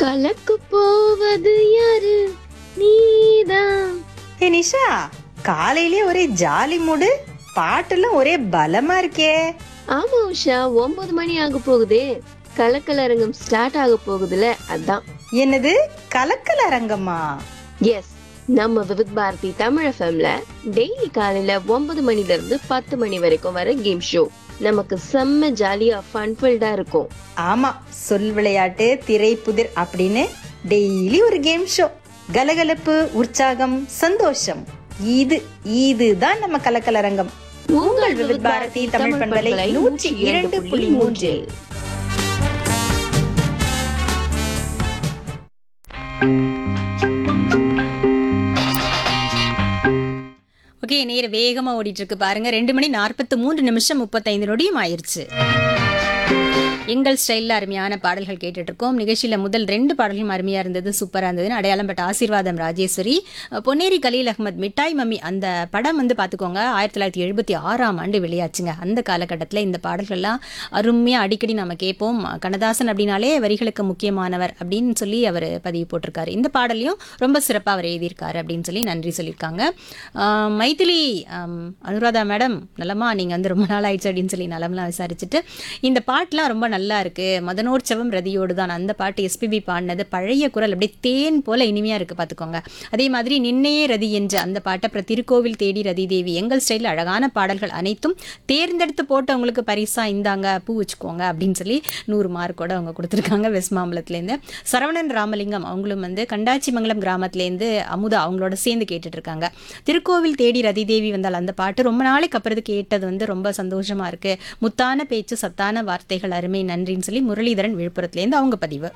கலக்கு போவது யாரு நீதான் ஏ நிஷா காலையிலே ஒரே ஜாலி மூடு பாட்டெல்லாம் ஒரே பலமா இருக்கே ஆமா உஷா ஒன்பது மணி ஆக போகுதே கலக்கலரங்கம் ஸ்டார்ட் ஆக போகுதுல அதான் என்னது கலக்கல் அரங்கம்மா எஸ் நம்ம விவித் பாரதி தமிழ் எஃப்எம்ல டெய்லி காலையில ஒன்பது மணில இருந்து பத்து மணி வரைக்கும் வர கேம் ஷோ நமக்கு செம்ம ஜாலியா ஃபன்ஃபில்டா இருக்கும் ஆமா சொல் விளையாட்டு திரை புதிர் அப்படின்னு டெய்லி ஒரு கேம் ஷோ கலகலப்பு உற்சாகம் சந்தோஷம் இது இதுதான் நம்ம கலக்கல் அரங்கம் உங்கள் விவித் பாரதி தமிழ் பண்பலை நூற்றி இரண்டு புள்ளி மூன்றில் ஓகே நேர வேகமா ஓடிட்டு இருக்கு பாருங்க ரெண்டு மணி நாற்பத்து மூன்று நிமிஷம் முப்பத்தைந்து நொடியும் ஆயிருச்சு எங்கள் ஸ்டைலில் அருமையான பாடல்கள் கேட்டுட்டு இருக்கோம் நிகழ்ச்சியில் முதல் ரெண்டு பாடல்களும் அருமையாக இருந்தது சூப்பராக இருந்ததுன்னு அடையாளம் பட்ட ஆசீர்வாதம் ராஜேஸ்வரி அஹ் பொன்னேரி கலீல் அகமத் மிட்டாய் மம்மி அந்த படம் வந்து பார்த்துக்கோங்க ஆயிரத்தி தொள்ளாயிரத்தி எழுபத்தி ஆறாம் ஆண்டு வெளியாச்சுங்க அந்த காலகட்டத்தில் இந்த பாடல்கள்லாம் அருமையாக அடிக்கடி நம்ம கேட்போம் கண்ணதாசன் அப்படின்னாலே வரிகளுக்கு முக்கியமானவர் அப்படின்னு சொல்லி அவர் பதிவு போட்டிருக்காரு இந்த பாடலையும் ரொம்ப சிறப்பாக அவர் எழுதியிருக்காரு அப்படின்னு சொல்லி நன்றி சொல்லியிருக்காங்க ஆஹ் மைதிலி ஆம், அனுராதா மேடம் நலமா நீங்கள் வந்து ரொம்ப நாள் ஆயிடுச்சு அப்படின்னு சொல்லி நலம்லாம் விசாரிச்சுட்டு இந்த பாட்டுலாம் ரொம்ப நல்லா இருக்கு மதனோற்சவம் ரதியோடு தான் அந்த பாட்டு எஸ்பிபி பாடினது பழைய குரல் அப்படியே தேன் போல இனிமையாக இருக்குது பார்த்துக்கோங்க அதே மாதிரி நின்னையே ரதி என்ற அந்த பாட்டை அப்புறம் திருக்கோவில் தேடி ரதி தேவி எங்கள் ஸ்டைலில் அழகான பாடல்கள் அனைத்தும் தேர்ந்தெடுத்து போட்டவங்களுக்கு பரிசா இந்தாங்க பூ வச்சுக்கோங்க அப்படின்னு சொல்லி நூறு மார்க்கோட அவங்க கொடுத்துருக்காங்க வெஸ்ட் மாம்பலத்துலேருந்து சரவணன் ராமலிங்கம் அவங்களும் வந்து கண்டாச்சிமங்கலம் கிராமத்துலேருந்து அமுதா அவங்களோட சேர்ந்து கேட்டுட்டு இருக்காங்க திருக்கோவில் தேடி ரதி தேவி வந்தால் அந்த பாட்டு ரொம்ப நாளைக்கு அப்புறம் கேட்டது வந்து ரொம்ப சந்தோஷமா இருக்கு முத்தான பேச்சு சத்தான வார்த்தைகள் அருமை நன்றின்னு சொல்லி முரளிதரன் விழுப்புரத்துலேருந்து அவங்க பதிவு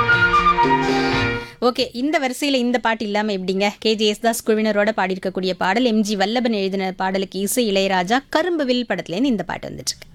ஓகே இந்த வரிசையில் இந்த பாட்டு இல்லாமல் எப்படிங்க கேஜே தாஸ் குழுவினரோட பாடியிருக்கக்கூடிய பாடல் எம்ஜி வல்லபன் எழுதின பாடலுக்கு இசை இளையராஜா கரும்புவில் படத்துலேருந்து இந்த பாட்டு வந்துட்டு இருக்கு